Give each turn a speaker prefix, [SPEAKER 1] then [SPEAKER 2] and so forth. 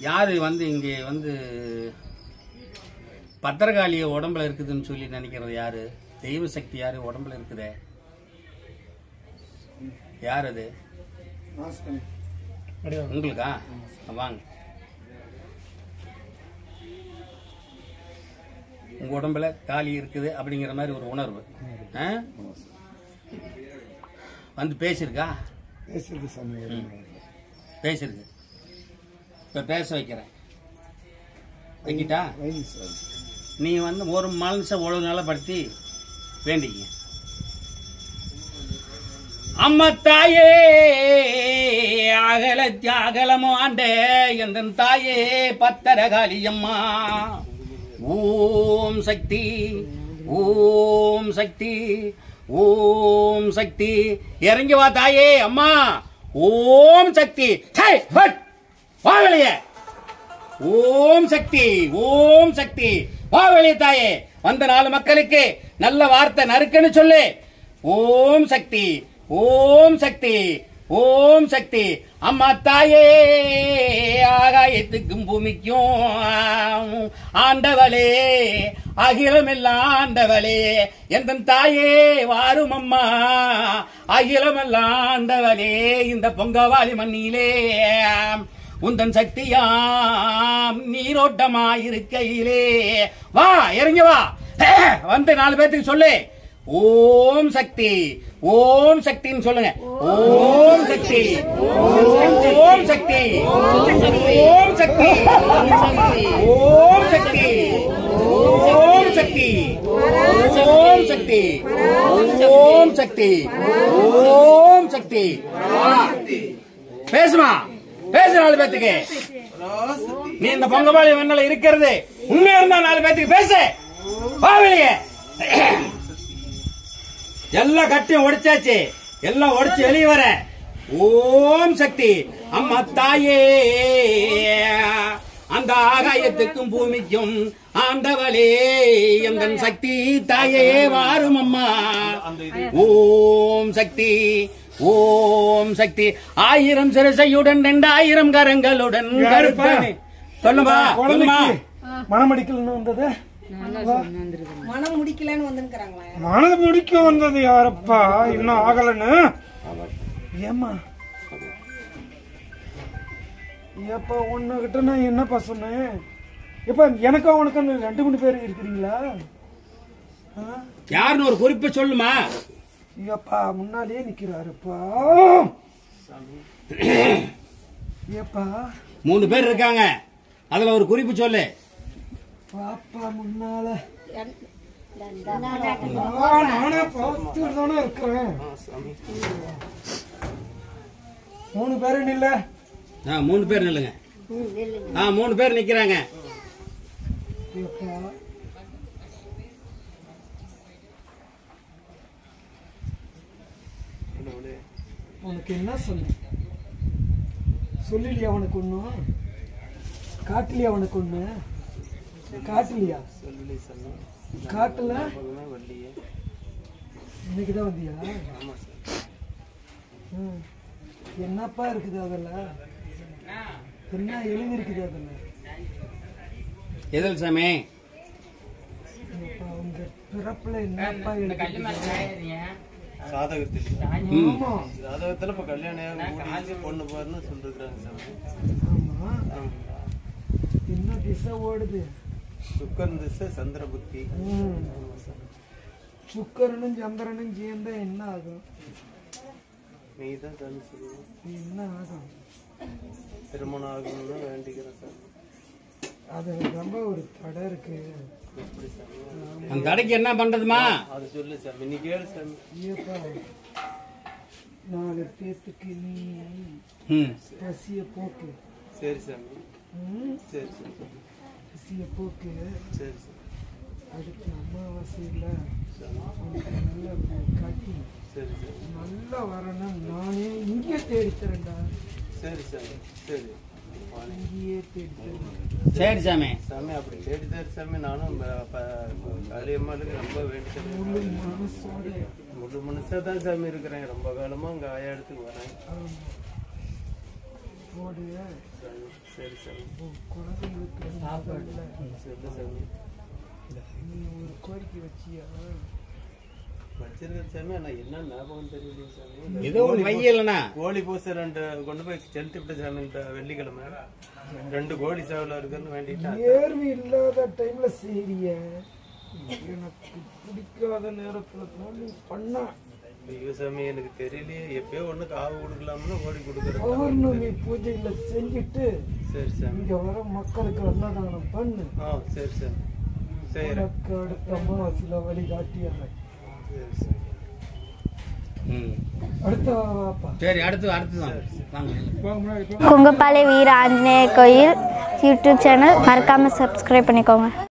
[SPEAKER 1] யாரு வந்து இங்கே வந்து பத்திரகாளிய உடம்புல இருக்குதுன்னு சொல்லி நினைக்கிறது யாரு தெய்வ சக்தி யாரு உடம்புல இருக்குதே யார் அது உங்களுக்கா வாங்க உங்க உடம்புல காளி இருக்குது அப்படிங்கிற மாதிரி ஒரு உணர்வு ஆ? வந்து பேசியிருக்கா
[SPEAKER 2] பேசுறது சாமி
[SPEAKER 1] பேசிருக்கு இப்ப பேச வைக்கிறேன் வைக்கிட்டா
[SPEAKER 2] வைங்க சாமி
[SPEAKER 1] நீ வந்து ஒரு மனுஷன் ஒழுங்கு நலப்படுத்தி வேண்டிக்க அம்மா தாயே அகல அகலமோ ஆண்டே எந்த தாயே பத்தரகாளி அம்மா ஓம் சக்தி ஓம் சக்தி ஓம் சக்தி இறங்கி வா தாயே அம்மா ஓம் சக்தி சை, ஹட், வா வெளியே ஓம் சக்தி ஓம் சக்தி வா வெளியே தாயே வந்த நாலு மக்களுக்கு நல்ல வார்த்தை நறுக்குன்னு சொல்லு ஓம் சக்தி ஓம் சக்தி ஓம் சக்தி அம்மா தாயே ஆகாயத்துக்கும் பூமிக்கும் ஆண்டவளே அகிலமெல்லாம் ஆண்டவளே எந்த தாயே வாரும் அம்மா அகிலமெல்லாம் ஆண்டவளே இந்த பொங்கவாளி மண்ணிலே உந்தன் சக்தியாம் நீரோட்டமாயிருக்கையிலே வா இறங்கி வா வந்து நாலு பேர்த்துக்கு சொல்லு ஓம் சக்தி ஓம் சக்தின்னு சொல்லுங்க ஓம் சக்தி ஓம் சக்தி ஓம் சக்தி ஓம் சக்தி ஓம் சக்தி ஓம் சக்தி ஓம் சக்தி ஓம் சக்தி பேசுமா பேசு நாலு பேத்துக்கு நீ இந்த பொங்கபாளி மண்ணில் இருக்கிறது உண்மையா இருந்தா நாலு பேத்துக்கு பேசு வா வெளியே எல்லா கட்டையும் உடைச்சாச்சு எல்லாம் உடைச்சு வெளியே வர ஓம் சக்தி அம்மா தாயே அந்த ஆகாயத்துக்கும் பூமிக்கும் ஆண்டவளே எந்த சக்தி தாயே வாரும் அம்மா ஓம் சக்தி ஓம் சக்தி ஆயிரம் சிறுசையுடன் ரெண்டாயிரம் கரங்களுடன் கருப்பன் சொல்லுமா சொல்லுமா
[SPEAKER 2] குழந்தைக்கு மனமடிக்கல்னு வந்தது
[SPEAKER 3] மனம் முடிக்கலன்னு வந்துருக்காங்களா
[SPEAKER 2] மனது முடிக்க வந்தது யாரப்பா இன்னும் ஆகலன்னு ஏமா ஏப்பா உன்கிட்ட நான் என்னப்பா சொன்னேன் இப்ப எனக்கும் உனக்கு ரெண்டு மூணு பேர் இருக்கிறீங்களா ஆ?
[SPEAKER 1] யாருன்னு ஒரு குறிப்பை சொல்லுமா
[SPEAKER 2] ஏப்பா முன்னாலேயே நிக்கிறாருப்பா ஏப்பா
[SPEAKER 1] மூணு பேர் இருக்காங்க அதுல ஒரு குறிப்பு சொல்லு
[SPEAKER 2] பாப்பா முன்னால ஆ, நானே பார்த்துட்டு தானே இருக்கிறேன் மூணு பேரும் இல்ல
[SPEAKER 1] ஆ, மூணு பேர் நில்லுங்க ஆ மூணு பேர் நிக்கிறாங்க
[SPEAKER 2] ஏப்பா உனக்கு என்ன சொல்லு சொல்லலையா உனக்கு ஒண்ணும் காட்டலையா உனக்கு ஒண்ணு காட்டலையா காட்டல இன்னைக்குதான் வந்தியா ம். என்னப்பா இருக்குது அதுல என்ன எழுதி இருக்குது அதுல
[SPEAKER 1] எதில் சாமி
[SPEAKER 2] அப்பா, உங்க பிறப்புல என்னப்பா எழுதி
[SPEAKER 4] சாதகத்தில்
[SPEAKER 1] ம்.
[SPEAKER 2] ஆமா
[SPEAKER 4] ஜாதகத்துல இப்ப கல்யாணம் ஆகி பொண்ணு பாருன்னு சொல்லிருக்காங்க சாமி
[SPEAKER 2] ஆமா என்ன திசை ஓடுது
[SPEAKER 4] சுக்கரன் திசை சந்திர புத்தி
[SPEAKER 2] ம். சுக்கரனும் சந்திரனும் சேர்ந்தா என்ன ஆகும்
[SPEAKER 4] நீ தான் சாமி சொல்லுவோம்
[SPEAKER 2] என்ன ஆகும்
[SPEAKER 4] திருமணம் ஆகணும்னு வேண்டிக்கிறேன் சார்
[SPEAKER 2] அது ரொம்ப ஒரு தடை இருக்கு
[SPEAKER 4] எப்படி சாமி
[SPEAKER 1] அந்த தடைக்கு என்ன பண்றதுமா
[SPEAKER 4] அது சொல்லு சாமி நீ கேளு சாமி
[SPEAKER 2] ஐயப்பா நாலு பேத்துக்கு நீ
[SPEAKER 1] ம்
[SPEAKER 2] பசிய போக்கு
[SPEAKER 4] சரி சாமி
[SPEAKER 2] ம்?
[SPEAKER 4] சரி சரி
[SPEAKER 2] பசிய போக்கு
[SPEAKER 4] சரி சரி
[SPEAKER 2] அடுத்து அமாவாசையில் உனக்கு நல்ல காட்டி
[SPEAKER 4] சரி சரி
[SPEAKER 2] நல்லா வரணும் நானே இங்கே தேடித்தரேன்டா
[SPEAKER 4] சரி சாமி சரி வாணி.
[SPEAKER 2] இங்கேயே தேடித்தரேன்
[SPEAKER 1] சரி சாமி
[SPEAKER 4] சாமி அப்படி தேடிதாரு சாமி நானும் ப- ப- காளியம்மாளுக்கு ரொம்ப வேண்டிக்கிறேன்
[SPEAKER 2] முழு மனசோட
[SPEAKER 4] முழு மனுஷா தான் சாமி இருக்கிறேன் ரொம்ப காலமா அங்க ஆயா இடத்துக்கு வரேன்
[SPEAKER 2] ஆமா. போடு
[SPEAKER 4] சரி சாமி
[SPEAKER 2] குழந்தைங்களுக்கு சாப்பாடுல
[SPEAKER 4] சரி சாமி
[SPEAKER 2] நீ ஒரு கோரிக்கை வச்சியா
[SPEAKER 4] வச்சிருக்க சாமி ஆனா என்ன ஞாபகம் தெரியல சாமி
[SPEAKER 1] ஏதோ ஒரு மையலண்ணா
[SPEAKER 4] கோழி பூசை ரெண்டு கொண்டு போய் செலுத்தி விட்ட சாமி இந்த வெள்ளிக்கிழமை ரெண்டு கோழி சேவல இருக்குன்னு வேண்டிட்டு
[SPEAKER 2] ஏர்வு இல்லாத டைம்ல செய்றிய எனக்கு பிடிக்காத நேரத்துல தான் நீ பண்ண
[SPEAKER 4] ஐயோ சாமி எனக்கு தெரியலையே எப்பயோ ஒண்ணு காவு கொடுக்கலாம்னு கோழி கொடுக்குறேன்
[SPEAKER 2] பௌர்ணமி பூஜையில செஞ்சுட்டு
[SPEAKER 4] சரி சாமி
[SPEAKER 2] இங்க வர மக்களுக்கு அன்னதானம் பண்ணு
[SPEAKER 4] ஆ சரி சாமி சரி
[SPEAKER 2] உனக்கு அடுத்த அமாவாசையில வழிகாட்டிடுறேன்
[SPEAKER 4] சரி சாமி
[SPEAKER 1] ம்
[SPEAKER 2] அடுத்த வாப்பா
[SPEAKER 1] சரி அடுத்து அடுத்து தான் வாங்க
[SPEAKER 2] போங்க முன்னாடி போ.
[SPEAKER 5] குங்கப்பாளை வீர ஆஞ்சநேயர் கோயில் யூடியூப் சேனல் மறக்காமல் சப்ஸ்கிரைப் பண்ணிக்கோங்க